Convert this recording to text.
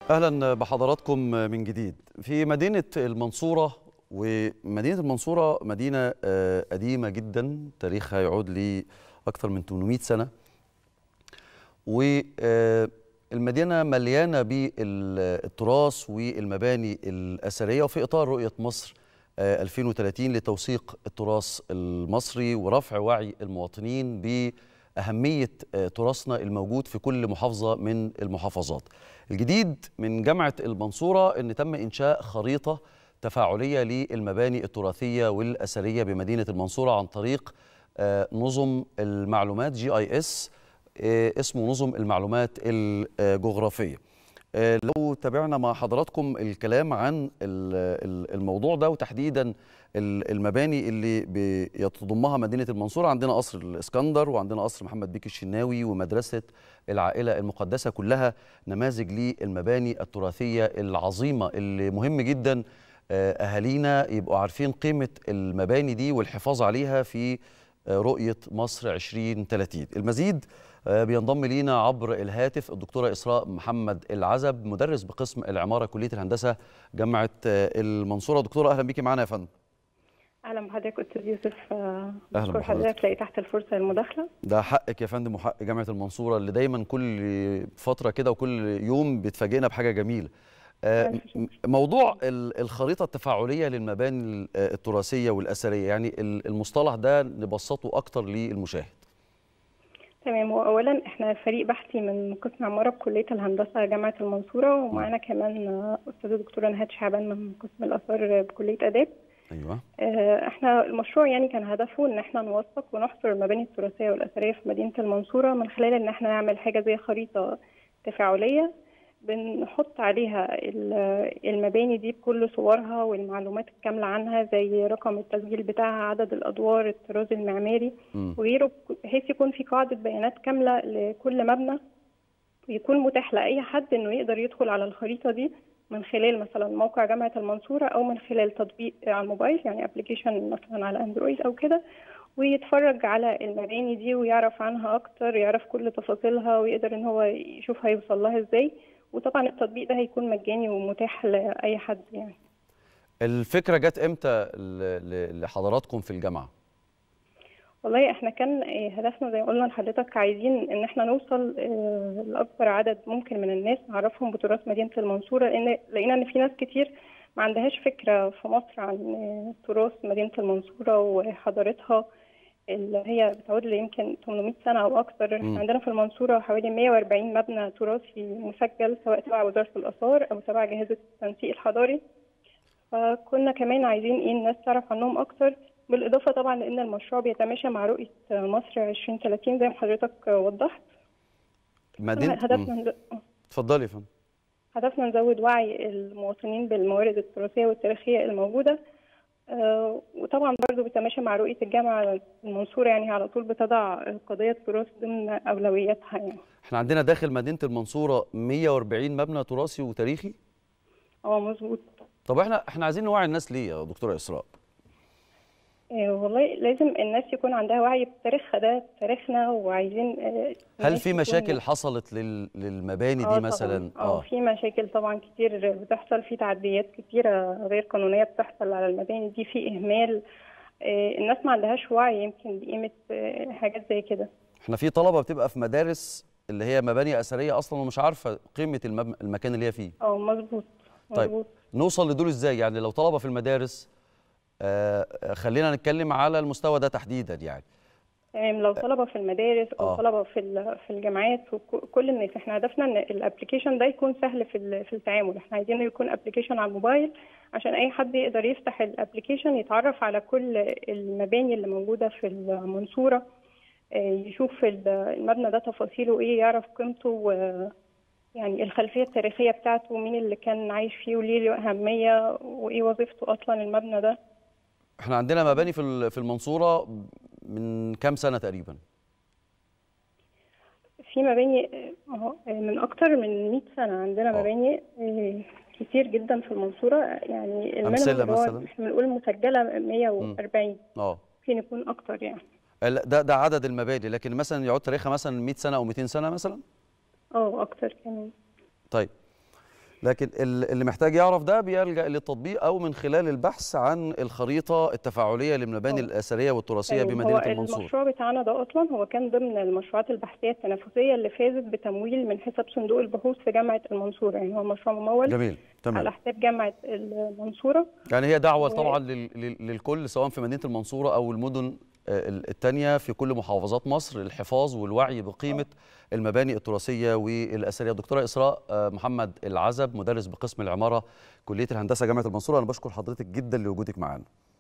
اهلا بحضراتكم من جديد في مدينه المنصوره ومدينه المنصوره مدينه آه، قديمه جدا تاريخها يعود لاكثر من 800 سنه والمدينه مليانه بالتراث والمباني الاثريه وفي اطار رؤيه مصر آه، 2030 لتوثيق التراث المصري ورفع وعي المواطنين بأهمية آه، تراثنا الموجود في كل محافظة من المحافظات الجديد من جامعة المنصورة أن تم إنشاء خريطة تفاعلية للمباني التراثية والأثرية بمدينة المنصورة عن طريق آه، نظم المعلومات جي اي اس اسمه نظم المعلومات الجغرافية آه، لو تابعنا مع حضراتكم الكلام عن ال- ال- الموضوع ده وتحديدا ال- المباني اللي بيتضمها مدينة المنصورة عندنا قصر الإسكندر وعندنا قصر محمد بيك الشناوي ومدرسة العائلة المقدسة كلها نماذج للمباني التراثية العظيمة اللي مهم جدا آه، أهالينا يبقوا عارفين قيمة المباني دي والحفاظ عليها في آه، رؤية مصر 2030 المزيد آه، بينضم لينا عبر الهاتف الدكتورة إسراء محمد العزب مدرس بقسم العمارة كلية الهندسة جامعة آه، المنصورة دكتورة أهلا بيكي معانا يا فندم اهلا بحضرتك استاذ يوسف آه، أهلا بشكر بحضرتك. حضرتك لاقي تحت الفرصه للمداخله ده حقك يا فندم وحق جامعة المنصورة اللي دايما كل فترة كده وكل يوم بتفاجئنا بحاجة جميلة آه، ألف شكر. م- موضوع ال- الخريطة التفاعلية للمباني ال- آه، التراثية والأثرية يعني ال- المصطلح ده نبسطه أكتر للمشاهد تمام هو اولا احنا فريق بحثي من قسم عماره بكليه الهندسه جامعه المنصوره ومعانا كمان آه، استاذه دكتوره نهاد شعبان من قسم الاثار بكليه اداب أيوه آه، احنا المشروع يعني كان هدفه ان احنا نوثق ونحصر المباني التراثيه والاثريه في مدينه المنصوره من خلال ان احنا نعمل حاجه زي خريطه تفاعليه بنحط عليها ال- المباني دي بكل صورها والمعلومات الكامله عنها زي رقم التسجيل بتاعها عدد الادوار الطراز المعماري مم. وغيره بحيث يكون في قاعده بيانات كامله لكل مبنى ويكون متاح لاي حد انه يقدر يدخل على الخريطه دي من خلال مثلا موقع جامعه المنصوره او من خلال تطبيق على الموبايل يعني ابلكيشن مثلا على اندرويد او كده ويتفرج على المباني دي ويعرف عنها اكتر يعرف كل تفاصيلها ويقدر ان هو يشوف هيوصل لها ازاي وطبعا التطبيق ده هيكون مجاني ومتاح لاي حد يعني الفكرة جت إمتى ل- ل- لحضراتكم في الجامعة؟ والله احنا كان آه، هدفنا زي ما قلنا لحضرتك عايزين ان احنا نوصل آه، لاكبر عدد ممكن من الناس نعرفهم بتراث مدينه المنصوره لان لقينا ان في ناس كتير ما عندهاش فكره في مصر عن آه، تراث مدينه المنصوره وحضارتها اللي هي بتعود ليمكن 800 سنه او اكثر مم. احنا عندنا في المنصوره حوالي 140 مبنى تراثي مسجل سواء تبع وزاره الاثار او تبع جهاز التنسيق الحضاري فكنا كمان عايزين ايه الناس تعرف عنهم اكتر بالاضافه طبعا لان المشروع بيتماشى مع رؤيه مصر 2030 زي ما حضرتك وضحت مدينة هدفنا مم. نز- اتفضلي يا فندم هدفنا نزود وعي المواطنين بالموارد التراثيه والتاريخيه الموجوده آه، وطبعا برضو بيتماشى مع رؤيه الجامعه المنصوره يعني على طول بتضع قضيه التراث ضمن اولوياتها يعني احنا عندنا داخل مدينة المنصورة 140 مبنى تراثي وتاريخي اه مظبوط طب احنا احنا عايزين نوعي الناس ليه يا دكتورة إسراء؟ آه، والله لازم الناس يكون عندها وعي بتاريخها ده تاريخنا وعايزين آه، هل الناس في يكون- مشاكل حصلت لل... للمباني آه دي مثلا؟ طبعاً. اه في مشاكل طبعا كتير بتحصل في تعديات كتيرة غير قانونية بتحصل على المباني دي في إهمال آه، الناس ما عندهاش وعي يمكن بقيمة آه، حاجات زي كده احنا في طلبة بتبقى في مدارس اللي هي مباني أثرية أصلا ومش عارفة قيمة المب... المكان اللي هي فيه اه مظبوط طيب. مظبوط نوصل لدول ازاي؟ يعني لو طلبة في المدارس آه خلينا نتكلم على المستوى ده تحديدا يعني تمام لو طلبة في المدارس أو آه. طلبة في ال- في الجامعات وكل الناس احنا هدفنا إن الابلكيشن ده يكون سهل في ال- في التعامل احنا عايزينه يكون ابلكيشن على الموبايل عشان أي حد يقدر يفتح الابلكيشن يتعرف على كل المباني اللي موجودة في المنصورة آه، يشوف ال- المبنى ده تفاصيله ايه يعرف قيمته و يعني الخلفية التاريخية بتاعته مين اللي كان عايش فيه وليه له أهمية وإيه وظيفته أصلا المبنى ده احنا عندنا مباني في ال- في المنصورة من كام سنة تقريبا؟ في مباني آه، أهو، آه، من أكتر من 100 سنة عندنا آه. مباني آه، كتير جدا في المنصورة يعني المنهم أمثلة اللي هو مثلاً؟ احنا بنقول مسجلة 140 اه ممكن يكون أكتر يعني لا، ده ده عدد المباني لكن مثلا يعود تاريخها مثلا 100 سنة أو 200 سنة مثلا؟ اه أكتر كمان طيب لكن ال- اللي محتاج يعرف ده بيلجأ للتطبيق أو من خلال البحث عن الخريطة التفاعلية للمباني أه. الأثرية والتراثية تمام. بمدينة هو المنصورة المشروع بتاعنا ده اصلا هو كان ضمن المشروعات البحثيه التنافسيه اللي فازت بتمويل من حساب صندوق البحوث في جامعه المنصوره يعني هو مشروع ممول جميل تمام على حساب جامعه المنصوره يعني هي دعوة و- طبعا لل- لل- للكل سواء في مدينة المنصورة أو المدن آه، ال- التانية في كل محافظات مصر للحفاظ والوعي بقيمة المباني التراثية والأثرية دكتورة إسراء آه، محمد العزب مدرس بقسم العمارة كلية الهندسة جامعة المنصورة أنا بشكر حضرتك جدا لوجودك معنا